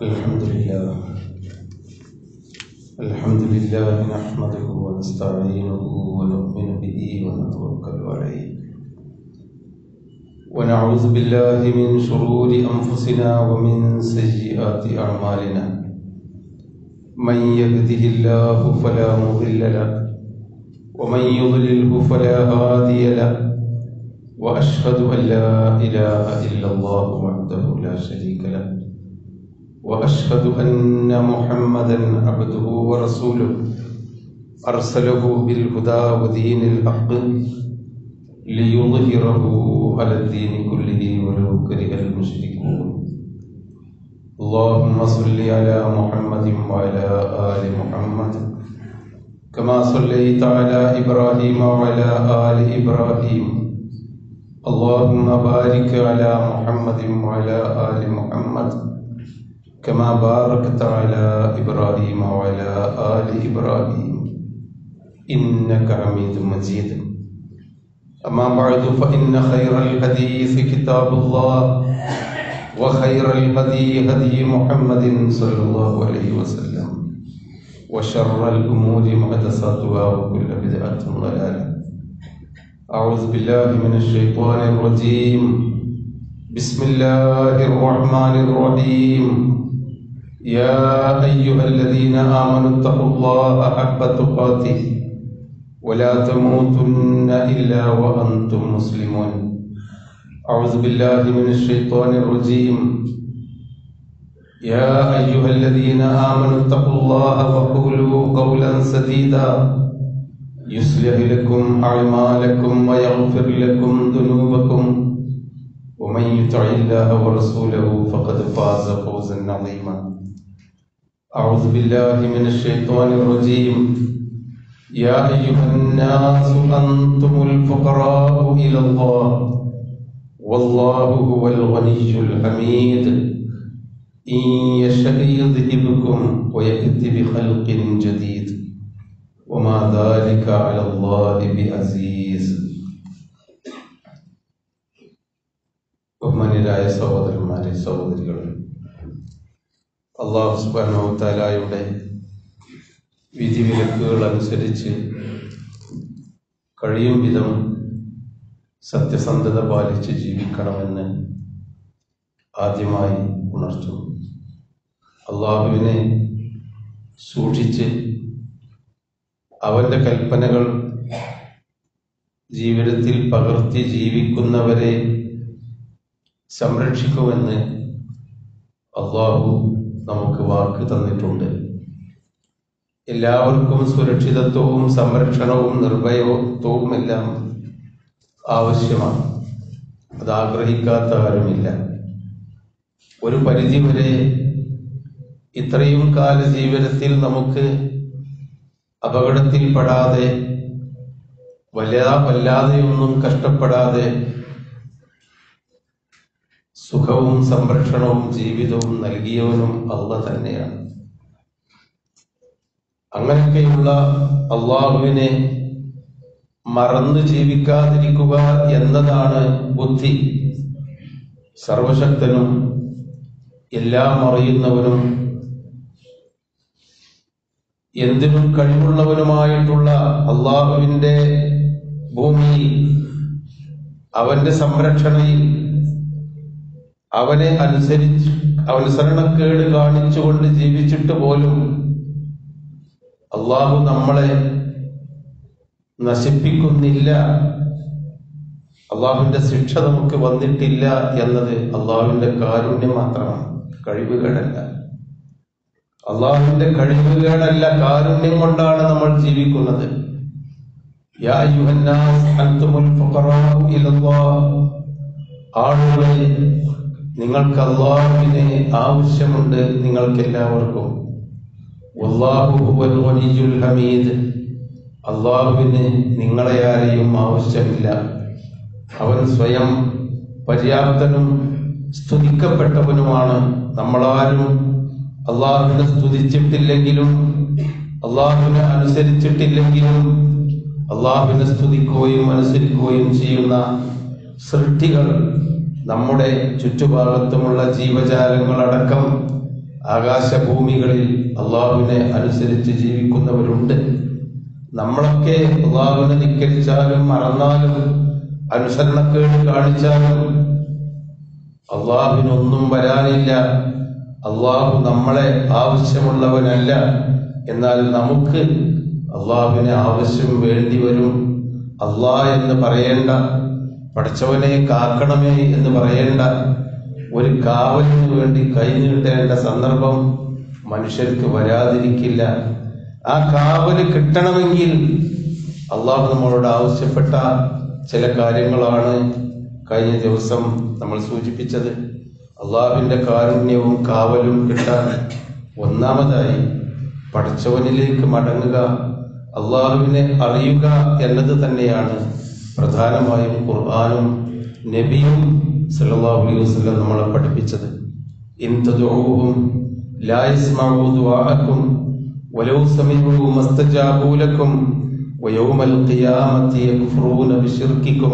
الحمد لله الحمد لله نحمده ونستعينه ونؤمن به ونتوكل عليه ونعوذ بالله من شرور أنفسنا ومن سيئات أعمالنا من يهده الله فلا مضل له ومن يضلله فلا هادي له وأشهد أن لا إله إلا الله وحده لا شريك له واشهد ان محمدا عبده ورسوله ارسله بالهدى ودين الحق ليظهره على الدين كله ولو كره المشركون اللهم صل على محمد وعلى ال محمد كما صليت على ابراهيم وعلى ال ابراهيم اللهم بارك على محمد وعلى ال محمد كما باركت على إبراهيم وعلى آل إبراهيم إنك حميد مجيد أما بعد فإن خير الحديث كتاب الله وخير الهدي هدي محمد صلى الله عليه وسلم وشر الأمور محدثاتها وكل بدعة ضلالة أعوذ بالله من الشيطان الرجيم بسم الله الرحمن الرحيم يا أيها الذين آمنوا اتقوا الله حق تقاته ولا تموتن إلا وأنتم مسلمون أعوذ بالله من الشيطان الرجيم يا أيها الذين آمنوا اتقوا الله وقولوا قولا سديدا يصلح لكم أعمالكم ويغفر لكم ذنوبكم ومن يطع الله ورسوله فقد فاز فوزا عظيما أعوذ بالله من الشيطان الرجيم يا أيها الناس أنتم الفقراء إلى الله والله هو الغني الحميد إن يشأ يذهبكم ويأتي بخلق جديد وما ذلك على الله بعزيز ബഹുമാന്യരായ സഹോദരന്മാരെ സഹോദരികളെ അള്ളാഹു സുബാനോ താലായുടെ വിധിവിലക്കുകൾ അനുസരിച്ച് കഴിയും വിധം സത്യസന്ധത പാലിച്ച് ജീവിക്കണമെന്ന് ആദ്യമായി ഉണർത്തുന്നു അള്ളാഹുവിനെ സൂക്ഷിച്ച് അവന്റെ കൽപ്പനകൾ ജീവിതത്തിൽ പകർത്തി ജീവിക്കുന്നവരെ സംരക്ഷിക്കുമെന്ന് അള്ളാഹു നമുക്ക് വാക്ക് തന്നിട്ടുണ്ട് എല്ലാവർക്കും സുരക്ഷിതത്വവും സംരക്ഷണവും നിർഭയത്വവും എല്ലാം ആവശ്യമാണ് അത് ആഗ്രഹിക്കാത്ത ആരുമില്ല ഒരു പരിധിവരെ ഇത്രയും കാല ജീവിതത്തിൽ നമുക്ക് അപകടത്തിൽപ്പെടാതെ വല്ലാ വല്ലാതെയൊന്നും കഷ്ടപ്പെടാതെ സുഖവും സംരക്ഷണവും ജീവിതവും നൽകിയവനും അള്ള തന്നെയാണ് അങ്ങനെയൊക്കെയുള്ള അള്ളാഹുവിനെ മറന്നു ജീവിക്കാതിരിക്കുക എന്നതാണ് ബുദ്ധി സർവശക്തനും എല്ലാം അറിയുന്നവനും എന്തിനും കഴിവുള്ളവനുമായിട്ടുള്ള അള്ളാഹുവിന്റെ ഭൂമിയിൽ അവന്റെ സംരക്ഷണയിൽ അവനെ അനുസരിച്ച് അനുസരണക്കേട് കാണിച്ചുകൊണ്ട് ജീവിച്ചിട്ട് പോലും അള്ളാഹു നമ്മളെ നശിപ്പിക്കുന്നില്ല അള്ളാഹുവിന്റെ ശിക്ഷ നമുക്ക് വന്നിട്ടില്ല എന്നത് അള്ളാഹുവിന്റെ കാരുണ്യം മാത്രമാണ് കഴിവുകേടല്ല അള്ളാഹുവിന്റെ കഴിവുകേടല്ല കാരുണ്യം കൊണ്ടാണ് നമ്മൾ ജീവിക്കുന്നത് യാ യുഹന്നാസ് അൻതുമുൽ ഫുഖറാഉ ഇലല്ലാഹ് ആളുകളെ നിങ്ങൾക്ക് അള്ളാഹുവിനെ ആവശ്യമുണ്ട് നിങ്ങൾക്ക് എല്ലാവർക്കും ഹമീദ് അള്ളാഹുവിന് നിങ്ങളെ ആരെയും ആവശ്യമില്ല അവൻ സ്വയം പര്യാപ്തനും സ്തുതിക്കപ്പെട്ടവനുമാണ് നമ്മളാരും അള്ളാഹുവിനെ സ്തുതിച്ചിട്ടില്ലെങ്കിലും അള്ളാഹുവിനെ അനുസരിച്ചിട്ടില്ലെങ്കിലും അള്ളാഹുവിനെ സ്തുതിക്കുകയും അനുസരിക്കുകയും ചെയ്യുന്ന സൃഷ്ടികൾ നമ്മുടെ ചുറ്റുഭാഗത്തുമുള്ള ജീവജാലങ്ങളടക്കം ആകാശഭൂമികളിൽ അള്ളാഹുവിനെ അനുസരിച്ച് ജീവിക്കുന്നവരുണ്ട് നമ്മളൊക്കെ അള്ളാഹുവിനെ ധിക്കരിച്ചാലും മറന്നാലും അനുസരണക്കേട് കാണിച്ചാലും അള്ളാഹുവിനൊന്നും വരാനില്ല അള്ളാഹു നമ്മളെ ആവശ്യമുള്ളവനല്ല എന്നാൽ നമുക്ക് അള്ളാഹുവിനെ ആവശ്യം വേണ്ടി വരും അള്ളാ എന്ന് പറയേണ്ട പഠിച്ചവനെ കാക്കണമേ എന്ന് പറയേണ്ട ഒരു കാവലിന് വേണ്ടി കൈനീട്ടേണ്ട സന്ദർഭം മനുഷ്യർക്ക് വരാതിരിക്കില്ല ആ കാവല് കിട്ടണമെങ്കിൽ അള്ളാഹു നമ്മളോട് ആവശ്യപ്പെട്ട ചില കാര്യങ്ങളാണ് കഴിഞ്ഞ ദിവസം നമ്മൾ സൂചിപ്പിച്ചത് അള്ളാഹുവിന്റെ കാരുണ്യവും കാവലും കിട്ടാൻ ഒന്നാമതായി പഠിച്ചവനിലേക്ക് മടങ്ങുക അള്ളാഹുവിനെ അറിയുക എന്നത് തന്നെയാണ് പ്രധാനമായും ഖുർആാനും നബിയും സല്ലല്ലാഹു അലൈഹി വസല്ലം നമ്മളെ പഠിപ്പിച്ചത് ഇൻ തദഊഹും ലാ യസ്മഊ ദുആഅക്കും വലൗ സമിഉ മസ്തജാബൂ ലക്കും വയൗമൽ ഖിയാമത്തി യക്ഫറൂന ബിശിർക്കിക്കും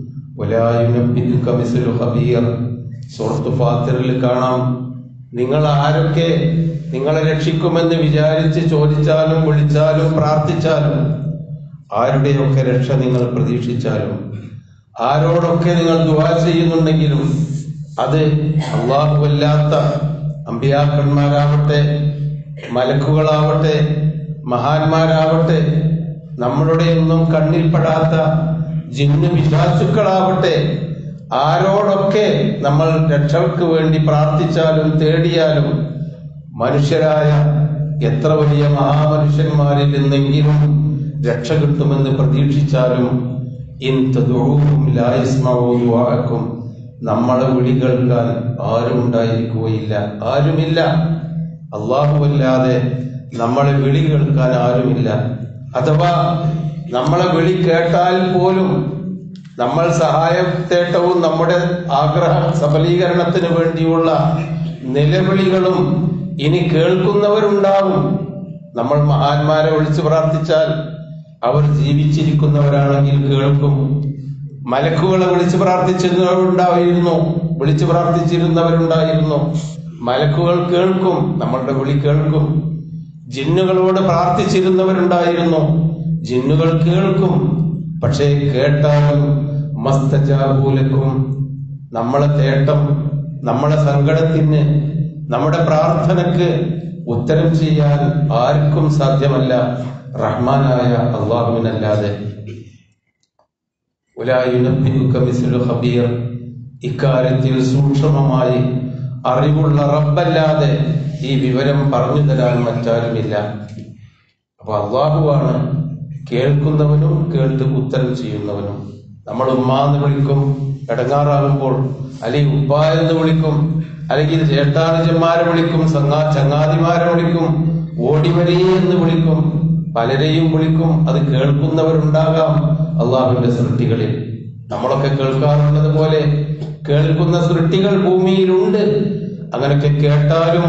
വലാ യുനബ്ബിഉക മിസ്ലു ഖബീർ സൂറത്ത് ഫാത്തിറിൽ കാണാം നിങ്ങൾ ആരൊക്കെ നിങ്ങളെ രക്ഷിക്കുമെന്ന് വിചാരിച്ച് ചോദിച്ചാലും വിളിച്ചാലും പ്രാർത്ഥിച്ചാലും ആരുടെയൊക്കെ രക്ഷ നിങ്ങൾ പ്രതീക്ഷിച്ചാലും ആരോടൊക്കെ നിങ്ങൾ ദുവാ ചെയ്യുന്നുണ്ടെങ്കിലും അത് അള്ളാഹുവല്ലാത്ത അമ്പിയാക്കന്മാരാവട്ടെ മലക്കുകളാവട്ടെ മഹാന്മാരാവട്ടെ നമ്മളുടെ ഒന്നും കണ്ണിൽപ്പെടാത്ത ജിന്നു വിശ്വാസുക്കളാവട്ടെ ആരോടൊക്കെ നമ്മൾ രക്ഷയ്ക്ക് വേണ്ടി പ്രാർത്ഥിച്ചാലും തേടിയാലും മനുഷ്യരായ എത്ര വലിയ മഹാമനുഷ്യന്മാരിൽ നിന്നെങ്കിലും രക്ഷ കിട്ടുമെന്ന് പ്രതീക്ഷിച്ചാലും ഇൻ തദൂഹും ലാ യസ്മഊ ദുആഅക്കും നമ്മളെ വിളി കേൾക്കാൻ ആരും ഉണ്ടായിരിക്കുകയില്ല ആരുമില്ല അല്ലാഹുവല്ലാതെ നമ്മളെ വിളി കേൾക്കാൻ ആരുമില്ല അഥവാ നമ്മളെ വിളി കേട്ടാൽ പോലും നമ്മൾ സഹായത്തേട്ടവും നമ്മുടെ ആഗ്രഹ സഫലീകരണത്തിന് വേണ്ടിയുള്ള നിലവിളികളും ഇനി കേൾക്കുന്നവരുണ്ടാവും നമ്മൾ മഹാന്മാരെ വിളിച്ചു പ്രാർത്ഥിച്ചാൽ അവർ ജീവിച്ചിരിക്കുന്നവരാണെങ്കിൽ കേൾക്കും മലക്കുകളെ വിളിച്ചു പ്രാർത്ഥിച്ചിരുന്നവരുണ്ടായിരുന്നു വിളിച്ചു പ്രാർത്ഥിച്ചിരുന്നവരുണ്ടായിരുന്നു മലക്കുകൾ കേൾക്കും നമ്മളുടെ വിളി കേൾക്കും ജിന്നുകളോട് പ്രാർത്ഥിച്ചിരുന്നവരുണ്ടായിരുന്നു ജിന്നുകൾ കേൾക്കും പക്ഷേ കേട്ടാലും മസ്തജാബൂലക്കും നമ്മളെ തേട്ടം നമ്മളെ സങ്കടത്തിന് നമ്മുടെ പ്രാർത്ഥനക്ക് ഉത്തരം ചെയ്യാൻ ആർക്കും സാധ്യമല്ല റഹ്മാനായ അള്ളാഹുവിനല്ലാതെ ഉലായുനബ്ബിഉക മിസ്ലു ഖബീർ ഇക്കാര്യത്തിൽ സൂക്ഷ്മമായി അറിവുള്ള റബ്ബല്ലാതെ ഈ വിവരം പറഞ്ഞു തരാൻ മറ്റാരുമില്ല അപ്പൊ അള്ളാഹുവാണ് കേൾക്കുന്നവനും കേട്ട് ഉത്തരം ചെയ്യുന്നവനും നമ്മൾ ഉമ്മാന്ന് വിളിക്കും ഇടങ്ങാറാകുമ്പോൾ അല്ലെങ്കിൽ ഉപ്പ എന്ന് വിളിക്കും അല്ലെങ്കിൽ ചേട്ടാനുജന്മാരെ വിളിക്കും സംഘാ ചങ്ങാതിമാരെ വിളിക്കും ഓടിവരീ എന്ന് വിളിക്കും പലരെയും വിളിക്കും അത് കേൾക്കുന്നവരുണ്ടാകാം അള്ളാഹുവിന്റെ സൃഷ്ടികളിൽ നമ്മളൊക്കെ കേൾക്കാറുള്ളത് പോലെ കേൾക്കുന്ന സൃഷ്ടികൾ ഭൂമിയിലുണ്ട് അങ്ങനെയൊക്കെ കേട്ടാലും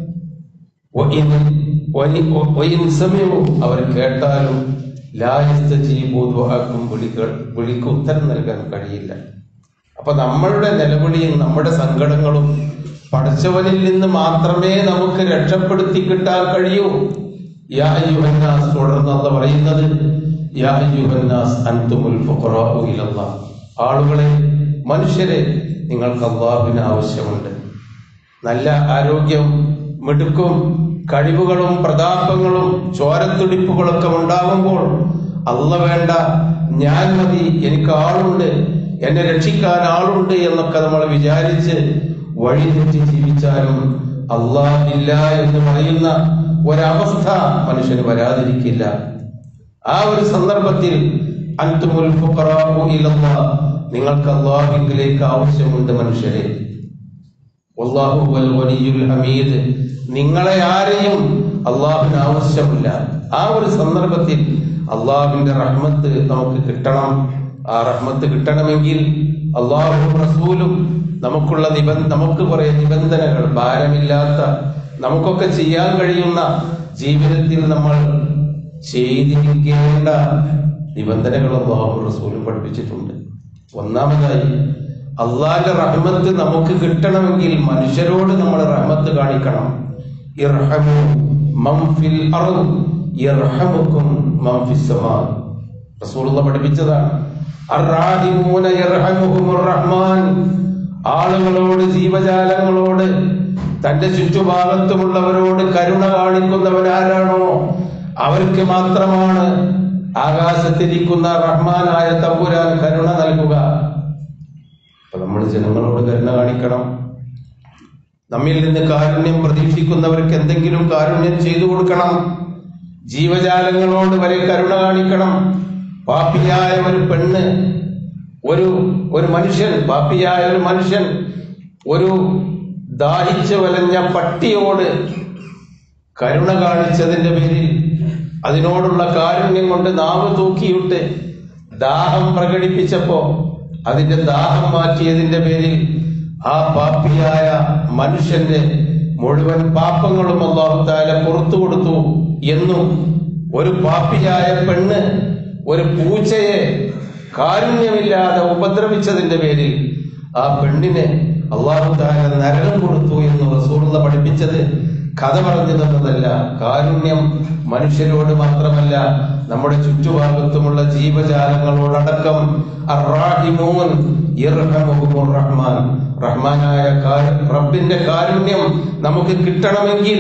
വഇൻ വഇൻ- വഇൻ സമിഉ അവർ കേട്ടാലും ലായസ്തജീബു ദുആക്കും വിളികൾ വിളിക്ക് ഉത്തരം നൽകാൻ കഴിയില്ല അപ്പൊ നമ്മളുടെ നിലവിളിയും നമ്മുടെ സങ്കടങ്ങളും പഠിച്ചവനിൽ നിന്ന് മാത്രമേ നമുക്ക് രക്ഷപ്പെടുത്തി കിട്ടാൻ കഴിയൂ യാ അയ്യുഹന്നാസ് തുടർന്ന് അല്ല പറയുന്നത് യാ അയ്യുഹന്നാസ് അൻതുമുൽ ഫുഖറാഉ ഇലല്ലാഹ് ആളുകളെ മനുഷ്യരെ നിങ്ങൾക്ക് അള്ളാഹുവിന് ആവശ്യമുണ്ട് നല്ല ആരോഗ്യം മിടുക്കും കഴിവുകളും പ്രതാപങ്ങളും ചോരത്തുടിപ്പുകളൊക്കെ ഉണ്ടാകുമ്പോൾ അല്ല വേണ്ട ഞാൻ മതി എനിക്ക് ആളുണ്ട് എന്നെ രക്ഷിക്കാൻ ആളുണ്ട് എന്നൊക്കെ നമ്മൾ വിചാരിച്ച് വഴിതെറ്റി ജീവിച്ചാലും അള്ളാഹില്ല എന്ന് പറയുന്ന ഒരവസ്ഥ മനുഷ്യന് വരാതിരിക്കില്ല ആ ഒരു സന്ദർഭത്തിൽ അൻതുമുൽ ഫുഖറാഉ ഇലല്ലാഹ് നിങ്ങൾക്ക് അള്ളാഹുവിലേക്ക് ആവശ്യമുണ്ട് മനുഷ്യരെ വല്ലാഹു വൽ വലിയുൽ ഹമീദ് നിങ്ങളെ ആരെയും അള്ളാഹുവിന് ആവശ്യമില്ല ആ ഒരു സന്ദർഭത്തിൽ അള്ളാഹുവിന്റെ റഹ്മത്ത് നമുക്ക് കിട്ടണം ആ റഹ്മത്ത് കിട്ടണമെങ്കിൽ അള്ളാഹുവും റസൂലും നമുക്കുള്ള നിബന്ധ നമുക്ക് കുറെ നിബന്ധനകൾ ഭാരമില്ലാത്ത നമുക്കൊക്കെ ചെയ്യാൻ കഴിയുന്ന ജീവിതത്തിൽ നമ്മൾ ചെയ്തിരിക്കേണ്ട നിബന്ധനകൾ അള്ളാഹു റസൂലും പഠിപ്പിച്ചിട്ടുണ്ട് ഒന്നാമതായി അള്ളാന്റെ റഹ്മത്ത് നമുക്ക് കിട്ടണമെങ്കിൽ മനുഷ്യരോട് നമ്മൾ റഹ്മത്ത് കാണിക്കണം ഇർഹമു മൻ ഫിൽ അർദ് യർഹമുക്കും മൻ ഫിസ് സമാ റസൂലുള്ള പഠിപ്പിച്ചതാണ് അർറാഹിമൂന യർഹമുഹുമുർ റഹ്മാൻ ആളുകളോട് ജീവജാലങ്ങളോട് തന്റെ ചുറ്റുഭാഗത്തുമുള്ളവരോട് കരുണ കാണിക്കുന്നവൻ ആരാണോ അവർക്ക് മാത്രമാണ് ആകാശത്തിരിക്കുന്ന റഹ്മാനായ തമ്പുരാൻ കരുണ നൽകുക അപ്പൊ നമ്മൾ ജനങ്ങളോട് കരുണ കാണിക്കണം നമ്മിൽ നിന്ന് കാരുണ്യം പ്രതീക്ഷിക്കുന്നവർക്ക് എന്തെങ്കിലും കാരുണ്യം ചെയ്തു കൊടുക്കണം ജീവജാലങ്ങളോട് വരെ കരുണ കാണിക്കണം പാപ്പിയായ ഒരു പെണ്ണ് ഒരു ഒരു മനുഷ്യൻ പാപ്പിയായ ഒരു മനുഷ്യൻ ഒരു ദാഹിച്ചു വലഞ്ഞ പട്ടിയോട് കരുണ കാണിച്ചതിന്റെ പേരിൽ അതിനോടുള്ള കാരുണ്യം കൊണ്ട് നാവ് തൂക്കിയിട്ട് ദാഹം പ്രകടിപ്പിച്ചപ്പോ അതിന്റെ ദാഹം മാറ്റിയതിന്റെ പേരിൽ ആ പാപ്പിയായ മനുഷ്യന്റെ മുഴുവൻ പാപങ്ങളും അള്ളാഹു താല പുറത്തു കൊടുത്തു എന്നും ഒരു പാപ്പിയായ പെണ്ണ് ഒരു പൂച്ചയെ കാരുണ്യമില്ലാതെ ഉപദ്രവിച്ചതിന്റെ പേരിൽ ആ പെണ്ണിനെ അള്ളാഹു താല നരകം കൊടുത്തു എന്ന് റസൂലുള്ള പഠിപ്പിച്ചത് കഥ പറഞ്ഞു തന്നതല്ല കാരുണ്യം മനുഷ്യരോട് മാത്രമല്ല നമ്മുടെ ചുറ്റുഭാഗത്തുമുള്ള ജീവജാലങ്ങളോടടക്കം അർറാഹിമൂൻ യർഹമുഹുമുർ റഹ്മാൻ റഹ്മാനായ കാരു- റബ്ബിന്റെ കാരുണ്യം നമുക്ക് കിട്ടണമെങ്കിൽ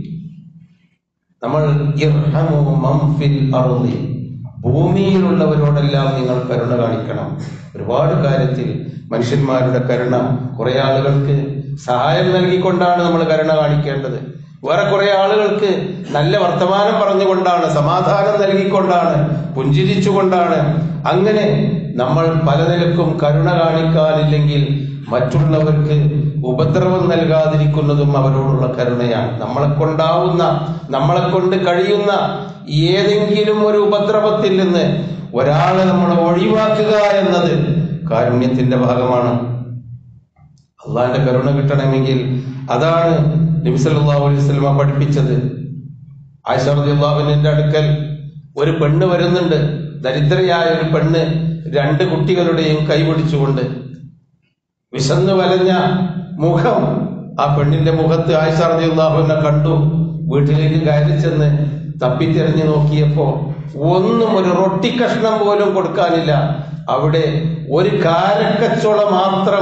നമ്മൾ ഇർഹമു മൻ ഫിൽ അർളി ഭൂമിയിലുള്ളവരോടെല്ലാം നിങ്ങൾ കരുണ കാണിക്കണം ഒരുപാട് കാര്യത്തിൽ മനുഷ്യന്മാരുടെ കരുണ കുറെ ആളുകൾക്ക് സഹായം നൽകിക്കൊണ്ടാണ് നമ്മൾ കരുണ കാണിക്കേണ്ടത് വേറെ കുറെ ആളുകൾക്ക് നല്ല വർത്തമാനം പറഞ്ഞുകൊണ്ടാണ് സമാധാനം നൽകിക്കൊണ്ടാണ് പുഞ്ചിരിച്ചുകൊണ്ടാണ് അങ്ങനെ നമ്മൾ പല നിലക്കും കരുണ കാണിക്കാനില്ലെങ്കിൽ മറ്റുള്ളവർക്ക് ഉപദ്രവം നൽകാതിരിക്കുന്നതും അവരോടുള്ള കരുണയാണ് നമ്മളെ കൊണ്ടാവുന്ന നമ്മളെ കൊണ്ട് കഴിയുന്ന ഏതെങ്കിലും ഒരു ഉപദ്രവത്തിൽ നിന്ന് ഒരാളെ നമ്മൾ ഒഴിവാക്കുക എന്നത് കാരുണ്യത്തിന്റെ ഭാഗമാണ് അള്ളാന്റെ കരുണ കിട്ടണമെങ്കിൽ അതാണ് നബിസല്ലാഹു അലൈഹി സ്വലമ പഠിപ്പിച്ചത് ആയിഷാഹുവിന്റെ അടുക്കൽ ഒരു പെണ്ണ് വരുന്നുണ്ട് ദരിദ്രയായ ഒരു പെണ്ണ് രണ്ട് കുട്ടികളുടെയും കൈപിടിച്ചുകൊണ്ട് വിശന്നു വലഞ്ഞ മുഖം ആ പെണ്ണിന്റെ മുഖത്ത് ആയിഷാർദിയുള്ളാഹുവിനെ കണ്ടു വീട്ടിലേക്ക് കയറി ചെന്ന് തപ്പിത്തിരഞ്ഞു നോക്കിയപ്പോ ഒന്നും ഒരു റൊട്ടി കഷ്ണം പോലും കൊടുക്കാനില്ല അവിടെ ഒരു കാരക്കച്ചോള മാത്രം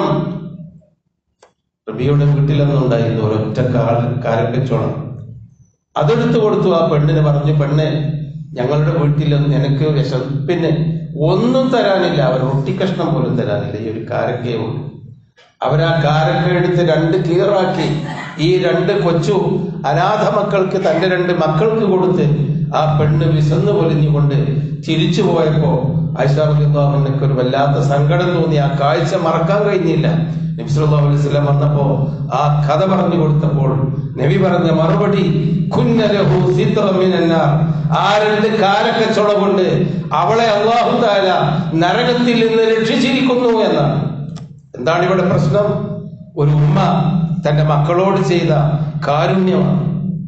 റബിയുടെ വീട്ടിലൊന്നുണ്ടായിരുന്നു ഒരൊറ്റ കാ- കാരക്കച്ചോളം അതെടുത്തു കൊടുത്തു ആ പെണ്ണിന് പറഞ്ഞു പെണ്ണ് ഞങ്ങളുടെ വീട്ടിൽ നിനക്ക് വിശപ്പിന് ഒന്നും തരാനില്ല അവർ റൊട്ടി കഷ്ണം പോലും തരാനില്ല ഈ ഒരു കാരക്കയേ ഉള്ളൂ അവരാ കാരക്ക എടുത്ത് രണ്ട് കീറാക്കി ഈ രണ്ട് കൊച്ചു അനാഥ മക്കൾക്ക് തന്റെ രണ്ട് മക്കൾക്ക് കൊടുത്ത് ആ പെണ്ണ് വിശന്നു പൊലിഞ്ഞുകൊണ്ട് തിരിച്ചു പോയപ്പോ ഐഷാബുദ്ദാമിനൊക്കെ ഒരു വല്ലാത്ത സങ്കടം തോന്നി ആ കാഴ്ച മറക്കാൻ കഴിഞ്ഞില്ല നബിസ്വല്ലാ അലൈവല്ലം വന്നപ്പോ ആ കഥ പറഞ്ഞു കൊടുത്തപ്പോൾ നബി പറഞ്ഞ മറുപടി കുന്നലഹു സിത്രൻ മിനന്നാർ. ആ രണ്ട് കാരക്കച്ചൊള കൊണ്ട് അവളെ അള്ളാഹു താല നരകത്തിൽ നിന്ന് രക്ഷിച്ചിരിക്കുന്നു എന്നാണ് എന്താണ് ഇവിടെ പ്രശ്നം ഒരു ഉമ്മ തന്റെ മക്കളോട് ചെയ്ത കാരുണ്യമാണ്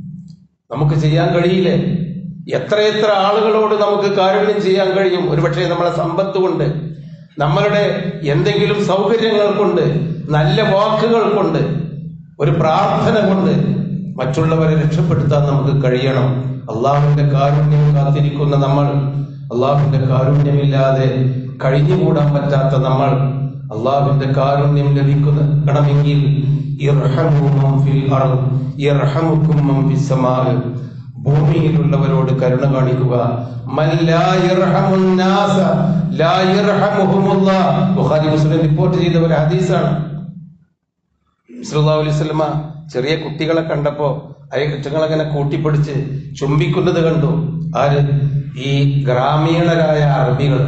നമുക്ക് ചെയ്യാൻ കഴിയില്ലേ എത്രയെത്ര ആളുകളോട് നമുക്ക് കാരുണ്യം ചെയ്യാൻ കഴിയും ഒരുപക്ഷെ നമ്മളെ സമ്പത്ത് കൊണ്ട് നമ്മളുടെ എന്തെങ്കിലും സൗകര്യങ്ങൾ കൊണ്ട് നല്ല വാക്കുകൾ കൊണ്ട് ഒരു പ്രാർത്ഥന കൊണ്ട് മറ്റുള്ളവരെ രക്ഷപ്പെടുത്താൻ നമുക്ക് കഴിയണം അള്ളാഹുവിന്റെ കാരുണ്യം കാത്തിരിക്കുന്ന നമ്മൾ അള്ളാഹുവിന്റെ കാരുണ്യമില്ലാതെ കഴിഞ്ഞുകൂടാൻ പറ്റാത്ത നമ്മൾ അള്ളാഹുവിന്റെ കാരുണ്യം ലഭിക്കണമെങ്കിൽ ഇർഹമു മൻ ഫിൽ അർദ് യർഹമുക്കും മൻ ഫിസ് സമാഅ് ഭൂമിയിലുള്ളവരോട് കരുണ കാണിക്കുക മൻ ലാ യർഹമുൻ നാസ ലാ യർഹമുഹുമുല്ലാഹ് ബുഖാരി മുസ്ലിം റിപ്പോർട്ട് ചെയ്ത ഒരു ഹദീസാണ് സല്ലല്ലാഹു അലൈഹി വസല്ലമ ചെറിയ കുട്ടികളെ കണ്ടപ്പോ അയറ്റങ്ങൾ അങ്ങനെ കൂട്ടിപ്പിടിച്ച് ചുംബിക്കുന്നത് കണ്ടു ആര് ഈ ഗ്രാമീണരായ അറബികൾ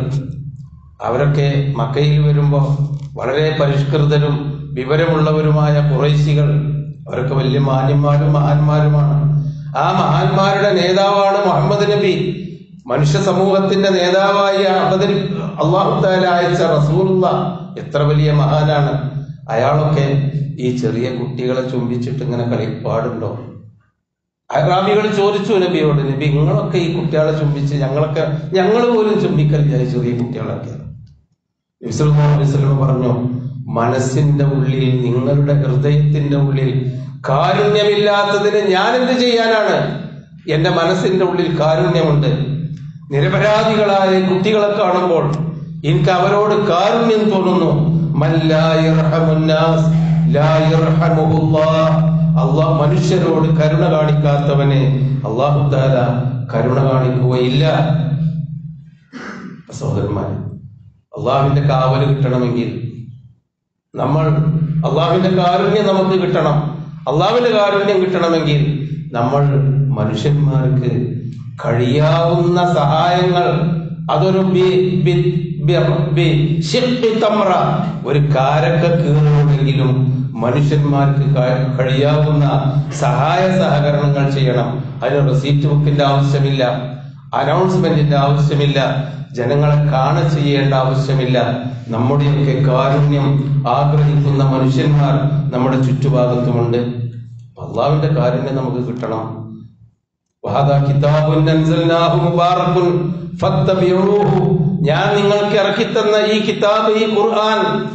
അവരൊക്കെ മക്കയിൽ വരുമ്പോ വളരെ പരിഷ്കൃതരും വിവരമുള്ളവരുമായ കുറൈശികൾ അവരൊക്കെ വലിയ മാന്യന്മാരും മഹാന്മാരുമാണ് ആ മഹാന്മാരുടെ നേതാവാണ് മുഹമ്മദ് നബി മനുഷ്യ സമൂഹത്തിന്റെ നേതാവായി അഹമ്മദ് അള്ളാഹു താല അയച്ച റസൂലുള്ള എത്ര വലിയ മഹാനാണ് അയാളൊക്കെ ഈ ചെറിയ കുട്ടികളെ ചുംബിച്ചിട്ട് ഇങ്ങനെ കളിപ്പാടുണ്ടോ അറാബികൾ ചോദിച്ചു നബിയോട് നബി നിങ്ങളൊക്കെ ഈ കുട്ടികളെ ചുംബിച്ച് ഞങ്ങളൊക്കെ ഞങ്ങൾ പോലും ചുംബിക്കലില്ല ഈ ചെറിയ കുട്ടികളൊക്കെ നബി സല്ലല്ലാഹു അലൈഹി വസല്ലം പറഞ്ഞു മനസ്സിന്റെ ഉള്ളിൽ നിങ്ങളുടെ ഹൃദയത്തിന്റെ ഉള്ളിൽ കാരുണ്യമില്ലാത്തതിന് ഞാൻ എന്ത് ചെയ്യാനാണ് എന്റെ മനസ്സിന്റെ ഉള്ളിൽ കാരുണ്യമുണ്ട് നിരപരാധികളായ കുട്ടികളെ കാണുമ്പോൾ എനിക്ക് അവരോട് കാരുണ്യം തോന്നുന്നു മൻ ലാ യർഹമുന്നാസ് ലാ യർഹമുഹുല്ലാഹ്. അള്ളാഹ് മനുഷ്യരോട് കരുണ കാണിക്കാത്തവനെ അള്ളാഹു താല കരുണ കാണിക്കുകയില്ല സഹോദരന്മാരെ അള്ളാഹുവിന്റെ കാവല് കിട്ടണമെങ്കിൽ നമ്മൾ അള്ളാഹുവിന്റെ കാരുണ്യം നമുക്ക് കിട്ടണം അള്ളാഹുവിന്റെ കാരുണ്യം കിട്ടണമെങ്കിൽ നമ്മൾ മനുഷ്യന്മാർക്ക് കഴിയാവുന്ന സഹായങ്ങൾ അതൊരു ബി- ബി- ബി- ബി- ഷിഖ്ഖി തമ്ര, ഒരു കാരക്ക കീറുമെങ്കിലും മനുഷ്യന്മാർക്ക് ക- കഴിയാവുന്ന സഹായ സഹകരണങ്ങൾ ചെയ്യണം അതിന് റെസീറ്റ് ബുക്കിന്റെ ആവശ്യമില്ല അനൗൺസ്മെന്റിന്റെ ആവശ്യമില്ല ജനങ്ങളെ കാണ ചെയ്യേണ്ട ആവശ്യമില്ല നമ്മുടെയൊക്കെ കാരുണ്യം ആഗ്രഹിക്കുന്ന മനുഷ്യന്മാർ നമ്മുടെ ചുറ്റുഭാഗത്തുമുണ്ട് അള്ളാവിന്റെ കാരുണ്യം നമുക്ക് കിട്ടണം വഹദാ കിതാബുൻ അൻസൽനാഹു മുബാറകുൻ ഫത്തബിഊഹു ഞാൻ നിങ്ങൾക്ക് ഇറക്കിത്തന്ന ഈ കിതാബ് ഈ ഖുർആൻ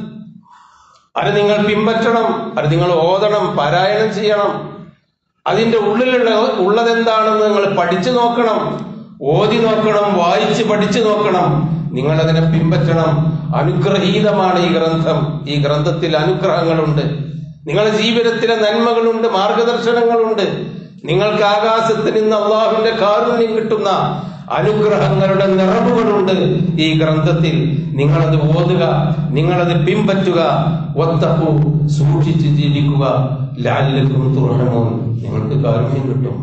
അത് നിങ്ങൾ പിൻപറ്റണം അത് നിങ്ങൾ ഓതണം പാരായണം ചെയ്യണം അതിന്റെ ഉള്ളിലുള്ള ഉള്ളതെന്താണെന്ന് നിങ്ങൾ പഠിച്ചു നോക്കണം ഓതി നോക്കണം വായിച്ച് പഠിച്ചു നോക്കണം നിങ്ങൾ അതിനെ പിൻപറ്റണം അനുഗ്രഹീതമാണ് ഈ ഗ്രന്ഥം ഈ ഗ്രന്ഥത്തിൽ അനുഗ്രഹങ്ങളുണ്ട് നിങ്ങളുടെ ജീവിതത്തിലെ നന്മകളുണ്ട് മാർഗദർശനങ്ങളുണ്ട് നിങ്ങൾക്ക് ആകാശത്ത് നിന്ന് അള്ളാഹുവിന്റെ കാരുണ്യം കിട്ടുന്ന അനുഗ്രഹങ്ങളുടെ നിറവുകളുണ്ട് ഈ ഗ്രന്ഥത്തിൽ നിങ്ങളത് ഓതുക നിങ്ങളത് പിൻപറ്റുക ഒത്തപ്പു സൂക്ഷിച്ച് ജീവിക്കുക ലാലിലക്കും തുറഹമോ നിങ്ങൾക്ക് കാരുണ്യം കിട്ടും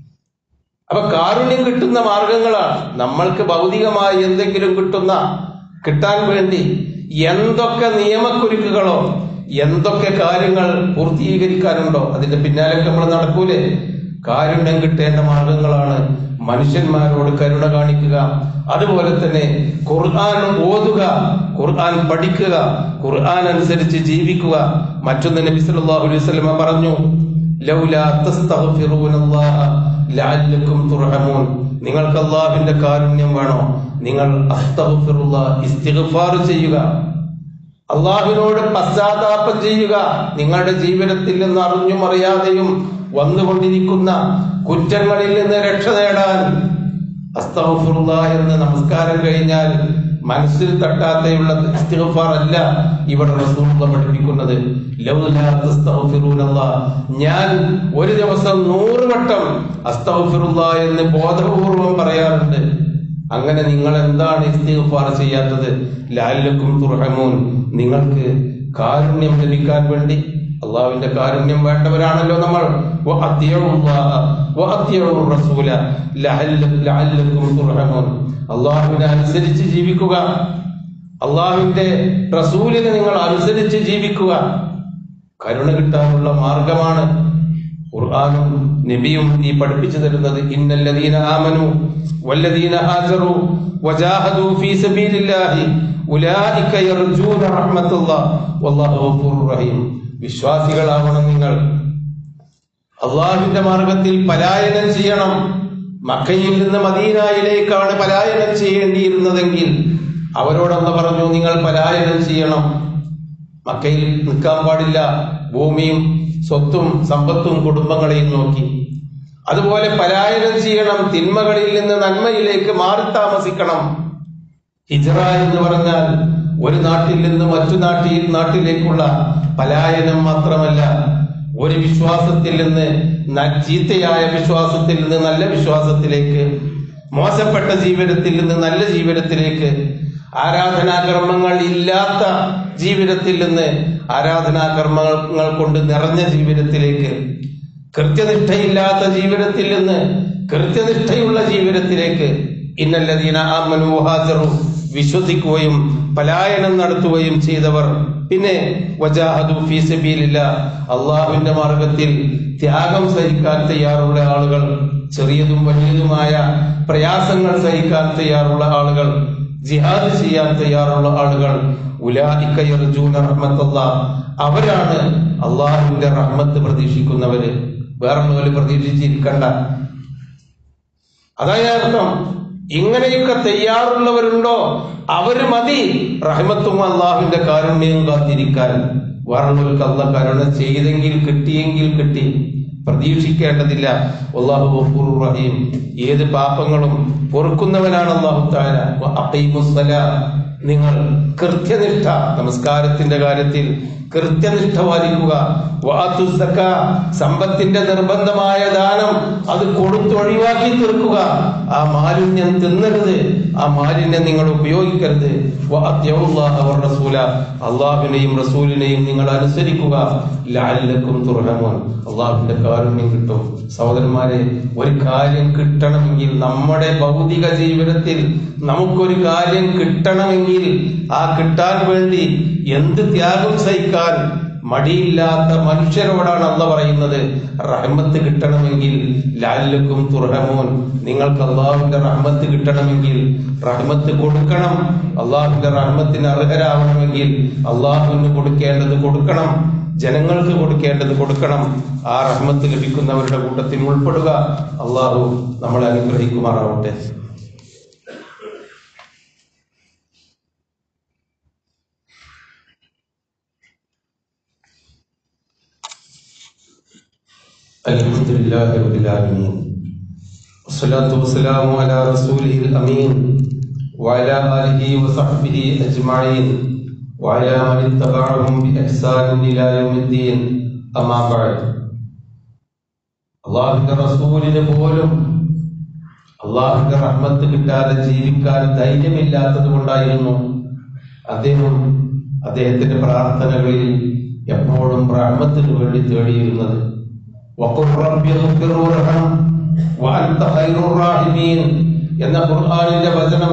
അപ്പൊ കാരുണ്യം കിട്ടുന്ന മാർഗങ്ങളാണ് നമ്മൾക്ക് ഭൗതികമായി എന്തെങ്കിലും കിട്ടുന്ന കിട്ടാൻ വേണ്ടി എന്തൊക്കെ നിയമക്കുരുക്കുകളോ എന്തൊക്കെ കാര്യങ്ങൾ പൂർത്തീകരിക്കാനുണ്ടോ അതിന്റെ പിന്നാലെ നമ്മൾ നടക്കൂലേ കാരുണ്യം കിട്ടേണ്ട മാർഗങ്ങളാണ് മനുഷ്യന്മാരോട് കരുണ കാണിക്കുക അതുപോലെ തന്നെ ഖുർആൻ ഓതുക ഖുർആൻ പഠിക്കുക ഖുർആൻ അനുസരിച്ച് ജീവിക്കുക മറ്റൊന്ന് നബി സല്ലല്ലാഹു അലൈഹി വസല്ലമ പറഞ്ഞു ലൗലാ തസ്തഗ്ഫിറൂനല്ലാഹ ലഅല്ലക്കും തുർഹമൂൻ നിങ്ങൾക്ക് അള്ളാഹുവിന്റെ കാരുണ്യം വേണോ നിങ്ങൾ അസ്തഗ്ഫിറുല്ലാഹ് ഇസ്തിഗ്ഫാർ ചെയ്യുക അള്ളാഹുവിനോട് പശ്ചാത്താപം ചെയ്യുക നിങ്ങളുടെ ജീവിതത്തിൽ നിന്ന് അറിഞ്ഞും അറിയാതെയും വന്നുകൊണ്ടിരിക്കുന്ന കുറ്റങ്ങളിൽ നിന്ന് രക്ഷ നേടാൻ അസ്തഗ്ഫിറുല്ല എന്ന് നമസ്കാരം കഴിഞ്ഞാൽ മനസ്സിൽ തട്ടാതെയുള്ള ഇസ്തിഗ്ഫാർ അല്ല ഇവിടെ റസൂലുള്ള പഠിപ്പിക്കുന്നത് ലൗലാ തസ്തഗ്ഫിറൂനല്ലാഹ്. ഞാൻ ഒരു ദിവസം നൂറ് വട്ടം അസ്തഗ്ഫിറുല്ല എന്ന് ബോധപൂർവം പറയാറുണ്ട് അങ്ങനെ നിങ്ങൾ എന്താണ് ഇസ്തിഗ്ഫാർ ചെയ്യാത്തത് ലാലക്കും തുർഹമൂൻ നിങ്ങൾക്ക് കാരുണ്യം ലഭിക്കാൻ വേണ്ടി അള്ളാഹുവിന്റെ കാരുണ്യം വേണ്ടവരാണല്ലോ നമ്മൾ വഅത്തിയുല്ലാഹ വഅത്തിയുർ റസൂല ലഅല്ല- ലഅല്ലക്കും തുർഹമൂൻ അള്ളാഹുവിനെ അനുസരിച്ച് ജീവിക്കുക അള്ളാഹുവിന്റെ റസൂലിനെ നിങ്ങൾ അനുസരിച്ച് ജീവിക്കുക കരുണ കിട്ടാനുള്ള മാർഗമാണ് ഖുർആാനും നബിയും ഈ പഠിപ്പിച്ചു തരുന്നത് ഇന്നല്ലദീന ആമനു വല്ലദീന ഹാജറു വജാഹദു ഫീ സബീലില്ലാഹി ഉലൈക യർജൂന റഹ്മത്തുല്ലാഹ് വല്ലാഹു ഗഫൂറുർ റഹീം വിശ്വാസികളാവണം നിങ്ങൾ അള്ളാഹുവിന്റെ മാർഗത്തിൽ പലായനം ചെയ്യണം മക്കയിൽ നിന്ന് മദീനയിലേക്കാണ് പലായനം ചെയ്യേണ്ടിയിരുന്നതെങ്കിൽ അവരോടൊന്ന് പറഞ്ഞു നിങ്ങൾ പലായനം ചെയ്യണം മക്കയിൽ നിൽക്കാൻ പാടില്ല ഭൂമിയും സ്വത്തും സമ്പത്തും കുടുംബങ്ങളെയും നോക്കി അതുപോലെ പലായനം ചെയ്യണം തിന്മകളിൽ നിന്ന് നന്മയിലേക്ക് മാറി താമസിക്കണം ഹിജറ എന്ന് പറഞ്ഞാൽ ഒരു നാട്ടിൽ നിന്ന് മറ്റു നാട്ടിൽ നാട്ടിലേക്കുള്ള പലായനം മാത്രമല്ല ഒരു വിശ്വാസത്തിൽ നിന്ന് ന- ചീത്തയായ വിശ്വാസത്തിൽ നിന്ന് നല്ല വിശ്വാസത്തിലേക്ക് മോശപ്പെട്ട ജീവിതത്തിൽ നിന്ന് നല്ല ജീവിതത്തിലേക്ക് ആരാധനാകർമ്മങ്ങൾ ഇല്ലാത്ത ജീവിതത്തിൽ നിന്ന് ആരാധനാകർമ്മങ്ങൾ കൊണ്ട് നിറഞ്ഞ ജീവിതത്തിലേക്ക് കൃത്യനിഷ്ഠയില്ലാത്ത ജീവിതത്തിൽ നിന്ന് കൃത്യനിഷ്ഠയുള്ള ജീവിതത്തിലേക്ക് ഇന്നല്ലദീന ആമനു ഹാജറു വിശ്വസിക്കുകയും പലായനം നടത്തുകയും ചെയ്തവർ പിന്നെ വജാഹദു ഫീ സബീലില്ല അള്ളാഹുവിന്റെ മാർഗത്തിൽ ത്യാഗം സഹിക്കാൻ തയ്യാറുള്ള ആളുകൾ ചെറിയതും വലിയതുമായ പ്രയാസങ്ങൾ സഹിക്കാൻ തയ്യാറുള്ള ആളുകൾ ജിഹാദ് ചെയ്യാൻ തയ്യാറുള്ള ആളുകൾ ഉലായിക്ക യർജൂന റഹ്മത്തല്ലാഹ് അവരാണ് അള്ളാഹുവിന്റെ റഹ്മത്ത് പ്രതീക്ഷിക്കുന്നവര് വേറെ പോലെ പ്രതീക്ഷിച്ചിരിക്കണ്ട അതായത് അർത്ഥം ഇങ്ങനെയൊക്കെ തയ്യാറുള്ളവരുണ്ടോ അവര് മതി റഹ്മത്തും അള്ളാഹുവിന്റെ കാരുണ്യവും കാത്തിരിക്കാൻ വേറൊരു അല്ല കരുണ ചെയ്തെങ്കിൽ കിട്ടിയെങ്കിൽ കിട്ടി പ്രതീക്ഷിക്കേണ്ടതില്ല അള്ളാഹു ഗഫൂർ റഹീം ഏത് പാപങ്ങളും പൊറുക്കുന്നവനാണ് അള്ളാഹു താല അഖീമുസ്സല നിങ്ങൾ കൃത്യനിഷ്ഠ നമസ്കാരത്തിന്റെ കാര്യത്തിൽ കൃത്യനിഷ്ഠ പാലിക്കുക വാത്തു സക്ക സമ്പത്തിന്റെ നിർബന്ധമായ ദാനം അത് കൊടുത്ത് ഒഴിവാക്കി തീർക്കുക ആ മാലിന്യം തിന്നരുത് ആ മാലിന്യം നിങ്ങൾ ഉപയോഗിക്കരുത് അവർ റസൂല അള്ളാഹുവിനെയും റസൂലിനെയും നിങ്ങൾ അനുസരിക്കുക ലാലക്കും തുറഹമോൻ അള്ളാഹുവിന്റെ കാരുണ്യം കിട്ടും സഹോദരന്മാരെ ഒരു കാര്യം കിട്ടണമെങ്കിൽ നമ്മുടെ ഭൗതിക ജീവിതത്തിൽ നമുക്കൊരു കാര്യം കിട്ടണമെങ്കിൽ ആ കിട്ടാൻ വേണ്ടി എന്ത് ത്യാഗം സഹിക്കാൻ മടിയില്ലാത്ത മനുഷ്യരോടാണ് അല്ല പറയുന്നത് റഹ്മത്ത് കിട്ടണമെങ്കിൽ ലാലക്കും തുറഹമോൻ നിങ്ങൾക്ക് അള്ളാഹുവിന്റെ റഹ്മത്ത് കിട്ടണമെങ്കിൽ റഹ്മത്ത് കൊടുക്കണം അള്ളാഹുവിന്റെ റഹ്മത്തിന് അർഹരാവണമെങ്കിൽ അള്ളാഹുവിന് കൊടുക്കേണ്ടത് കൊടുക്കണം ജനങ്ങൾക്ക് കൊടുക്കേണ്ടത് കൊടുക്കണം ആ റഹ്മത്ത് ലഭിക്കുന്നവരുടെ കൂട്ടത്തിൽ ഉൾപ്പെടുക അള്ളാഹു നമ്മളെ അനുഗ്രഹിക്കുമാറാവട്ടെ الحمد لله رب العالمين والصلاة والسلام على رسوله الأمين وعلى آله وصحبه أجمعين وعلى من اتبعهم بإحسان إلى يوم الدين أما بعد അള്ളാഹുവിന്റെ റസൂലിന് പോലും അള്ളാഹുവിന്റെ റഹ്മത്ത് കിട്ടാതെ ജീവിക്കാൻ ധൈര്യമില്ലാത്തത് കൊണ്ടായിരുന്നു അദ്ദേഹം അദ്ദേഹത്തിന്റെ പ്രാർത്ഥനകളിൽ എപ്പോഴും റഹ്മത്തിന് വേണ്ടി തേടിയിരുന്നത് وقل رب اغفر وارحم وانت خير الراحمين എന്ന ഖുർആനിന്റെ വചനം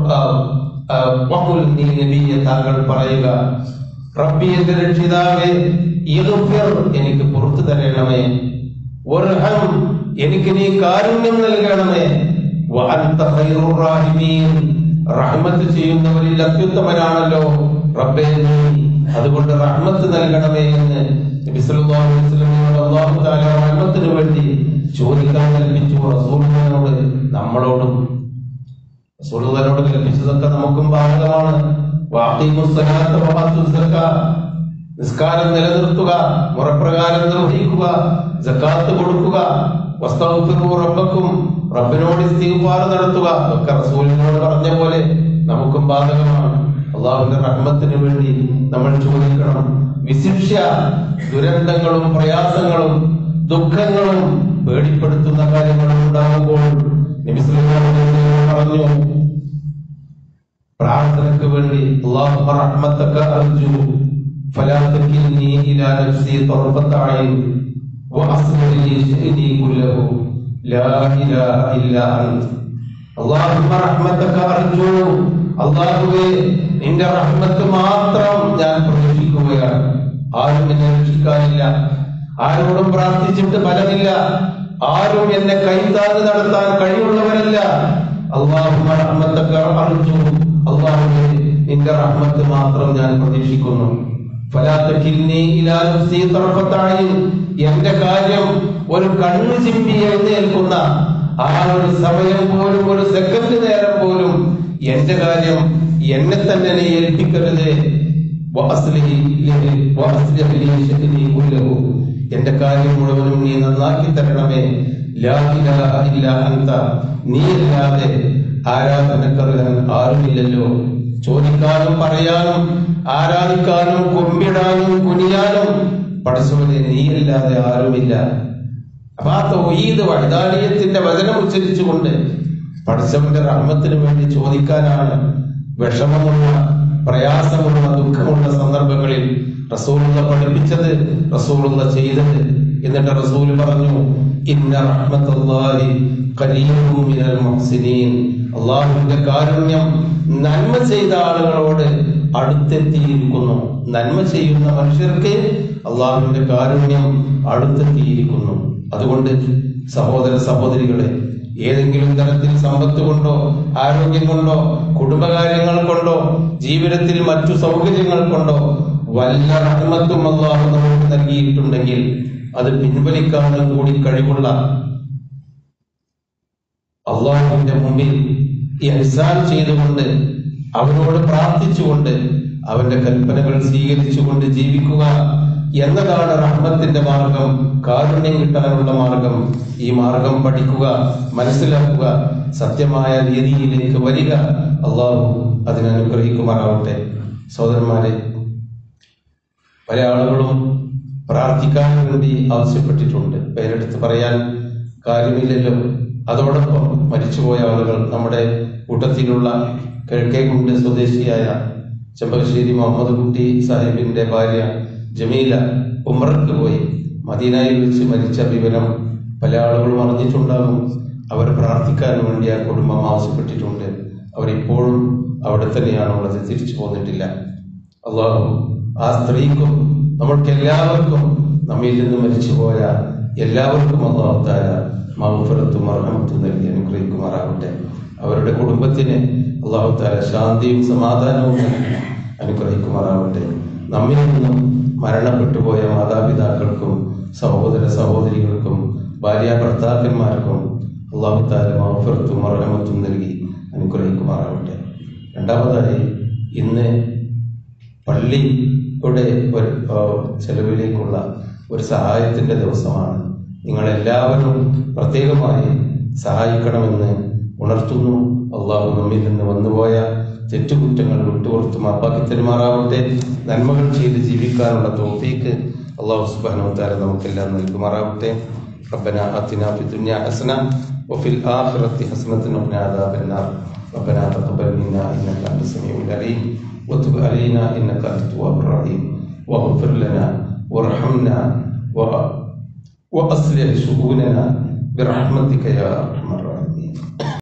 വഖുൽ നീ നബിയെ താങ്കൾ പറയുക റബ്ബി എന്റെ രക്ഷിതാവേ ഇഗ്ഫിർ എനിക്ക് പുറത്തു തരണമേ വർഹം എനിക്ക് നീ കാരുണ്യം നൽകണമേ വഅൻത ഖൈറുർ റാഹിമീൻ റഹ്മത്ത് ചെയ്യുന്നവരിൽ അത്യുത്തമനാണല്ലോ റബ്ബേ നീ അതുകൊണ്ട് റഹ്മത്ത് നൽകണമേ എന്ന് നബി സല്ലല്ലാഹു അലൈഹി വസല്ലമയോട് അല്ലാഹു തആല റഹ്മത്തിന് വേണ്ടി ചോദിക്കാൻ കൽപ്പിച്ചു റസൂലിനോട് നമ്മളോടും റസൂലുള്ളാഹിനോട് കൽപ്പിച്ചതൊക്കെ നമുക്കും ബാധകമാണ് വാഖീമുസ് സ്വലാത്ത വആത്തുസ് സക്കാ നിസ്കാരം നിലനിർത്തുക മുറപ്രകാരം നിർവഹിക്കുക ജക്കാത്ത് കൊടുക്കുക വസ്തഗ്ഫിറു റബ്ബക്കും റബ്ബിനോട് ഇസ്തിഗ്ഫാർ നടത്തുക ഒക്കെ റസൂലിനോട് പറഞ്ഞ പോലെ നമുക്കും ബാധകമാണ് അള്ളാഹുവിന്റെ റഹ്മത്തിന് വേണ്ടി നമ്മൾ ചോദിക്കണം വിശിഷ്യ ദുരന്തങ്ങളും പ്രയാസങ്ങളും ദുഃഖങ്ങളും പേടിപ്പെടുത്തുന്ന കാര്യങ്ങളും ഉണ്ടാകുമ്പോൾ നബി സല്ലല്ലാഹു അലൈഹി വസല്ലം പറഞ്ഞു പ്രാർത്ഥനയ്ക്ക് വേണ്ടി അല്ലാഹു റഹ്മത്തക അർജു ഫലാ തകിൽനി ഇലാ നഫ്സി തർഫത ഐൻ വഅസ്ലിഹ് ലി ശഅനി കുല്ലഹു ലാ ഇലാഹ ഇല്ലാ അൻത അല്ലാഹുമ്മ റഹ്മത്തക അർജു അല്ലാഹുവേ നിന്റെ റഹ്മത്ത് മാത്രം ഞാൻ പ്രതീക്ഷിക്കുകയാണ് ആരും എന്നെ രക്ഷിക്കാനില്ല ആരോടും പ്രാർത്ഥിച്ചിട്ട് ഫലമില്ല ആരും എന്നെ കൈത്താന്ന് നടത്താൻ കഴിവുള്ളവരല്ല അള്ളാഹുമ്മ റഹ്മത്തക അർജു അള്ളാഹുവേ നിന്റെ റഹ്മത്ത് മാത്രം ഞാൻ പ്രതീക്ഷിക്കുന്നു ഫലാത്തക്കിൽനി ഇലാ നഫ്സി തർഫത ഐൻ എന്റെ കാര്യം ഒരു കണ്ണു ചിമ്പി എഴുന്നേൽക്കുന്ന ആ ഒരു സമയം പോലും ഒരു സെക്കൻഡ് നേരം പോലും എന്റെ കാര്യം എന്നെ തന്നെ നീ ഏൽപ്പിക്കരുത് വഅസ്ലിഹി ലി- വഅസ്ലിഹ് ലി ശഅനി കുല്ലഹു. എന്റെ കാര്യം മുഴുവനും നീ നന്നാക്കി തരണമേ ലാ ഇലാഹ ഇല്ലാ അൻത നീ അല്ലാതെ ആരാധനക്കറിയാൻ ആരുമില്ലല്ലോ ചോദിക്കാനും പറയാനും ആരാധിക്കാനും കൊമ്പിടാനും കുനിയാനും പടച്ചവനെ നീയല്ലാതെ ആരുമില്ല അപ്പൊ ആ തൗഹീദ് വൈദാലയത്തിന്റെ വചനം ഉച്ചരിച്ചുകൊണ്ട് പടച്ചവന്റെ റഹ്മത്തിന് വേണ്ടി ചോദിക്കാനാണ് വിഷമമുള്ള പ്രയാസമുള്ള ദുഃഖമുള്ള സന്ദർഭങ്ങളിൽ റസൂലുള്ള പഠിപ്പിച്ചത് റസൂലുള്ള ചെയ്തത് എന്നിട്ട് റസൂൽ പറഞ്ഞു ഇന്ന റഹ്മത്തുള്ളാഹി ഖരീബും മിനൽ മുഹ്സിനീൻ അള്ളാഹുവിന്റെ കാരുണ്യം നന്മ ചെയ്ത ആളുകളോട് അടുത്തെത്തിയിരിക്കുന്നു നന്മ ചെയ്യുന്ന മനുഷ്യർക്ക് അള്ളാഹുവിന്റെ കാരുണ്യം അടുത്തെത്തിയിരിക്കുന്നു അതുകൊണ്ട് സഹോദര സഹോദരികളെ ഏതെങ്കിലും തരത്തിൽ സമ്പത്ത് കൊണ്ടോ ആരോഗ്യം കൊണ്ടോ കുടുംബകാര്യങ്ങൾ കൊണ്ടോ ജീവിതത്തിൽ മറ്റു സൗകര്യങ്ങൾ കൊണ്ടോ വല്ല റഹ്മത്തും അള്ളാഹു നമുക്ക് നൽകിയിട്ടുണ്ടെങ്കിൽ അത് പിൻവലിക്കാനും കൂടി കഴിവുള്ള അള്ളാഹുവിന്റെ മുമ്പിൽ ഇഹ്സാൻ ചെയ്തുകൊണ്ട് അവനോട് പ്രാർത്ഥിച്ചുകൊണ്ട് അവന്റെ കൽപ്പനകൾ സ്വീകരിച്ചുകൊണ്ട് ജീവിക്കുക എന്നതാണ് റഹ്മത്തിന്റെ മാർഗം കാരുണ്യം കിട്ടാനുള്ള മാർഗം ഈ മാർഗം പഠിക്കുക മനസ്സിലാക്കുക സത്യമായ രീതിയിലേക്ക് വരിക അള്ളാഹു അതിനനുഗ്രഹിക്കുമാറാവട്ടെ സഹോദരന്മാരെ പല ആളുകളും പ്രാർത്ഥിക്കാൻ വേണ്ടി ആവശ്യപ്പെട്ടിട്ടുണ്ട് പേരെടുത്ത് പറയാൻ കാര്യമില്ലല്ലോ അതോടൊപ്പം മരിച്ചുപോയ ആളുകൾ നമ്മുടെ കൂട്ടത്തിലുള്ള കിഴക്കേക്കുണ്ട് സ്വദേശിയായ ചെമ്പകശ്ശേരി മുഹമ്മദ് കുട്ടി സാഹിബിന്റെ ഭാര്യ ജമീല ഉമ്രക്ക് പോയി മദീനയിൽ വെച്ച് മരിച്ച വിവരം പല ആളുകളും അറിഞ്ഞിട്ടുണ്ടാകും അവർ പ്രാർത്ഥിക്കാൻ വേണ്ടി ആ കുടുംബം ആവശ്യപ്പെട്ടിട്ടുണ്ട് അവരിപ്പോഴും അവിടെ തന്നെയാണുള്ളത് തിരിച്ചു പോന്നിട്ടില്ല അള്ളാഹു ആ സ്ത്രീക്കും നമ്മൾക്ക് എല്ലാവർക്കും നമ്മിൽ നിന്ന് മരിച്ചുപോയ എല്ലാവർക്കും അള്ളാഹു താര മൗഫറത്തും അർഹമത്തും നൽകി അനുഗ്രഹിക്കുമാറാകട്ടെ അവരുടെ കുടുംബത്തിന് അള്ളാഹു താര ശാന്തിയും സമാധാനവും നൽകി അനുഗ്രഹിക്കുമാറാകട്ടെ നമ്മിൽ നിന്നും മരണപ്പെട്ടു പോയ മാതാപിതാക്കൾക്കും സഹോദര സഹോദരികൾക്കും ഭാര്യ ഭർത്താക്കന്മാർക്കും അള്ളാഹു താല മൗഫറത്തും അർഹമത്തും നൽകി അനുഗ്രഹിക്കുമാറാകട്ടെ രണ്ടാമതായി ഇന്ന് പള്ളിയുടെ ഒരു ആ, ചെലവിലേക്കുള്ള ഒരു സഹായത്തിന്റെ ദിവസമാണ് നിങ്ങളെല്ലാവരും പ്രത്യേകമായി സഹായിക്കണമെന്ന് ഉണർത്തുന്നു അള്ളാഹു നമ്മിൽ നിന്ന് വന്നുപോയ തെറ്റുകുറ്റങ്ങൾ വിട്ടുപുറത്ത് മാപ്പാക്കി തെരുമാറാവട്ടെ നന്മകൾ ചെയ്ത് ജീവിക്കാനുള്ള തോഫീക്ക് അള്ളാഹു സുബാനുത്താര നമുക്കെല്ലാം നൽകുമാറാവട്ടെ ربنا آتنا في الدنيا حسنة وفي الآخرة حسنة وقنا عذاب النار ربنا تقبل منا إنك أنت السميع العليم وتب علينا إنك أنت التواب الرحيم واغفر لنا وارحمنا و... وأصلح شؤوننا برحمتك يا أرحم الراحمين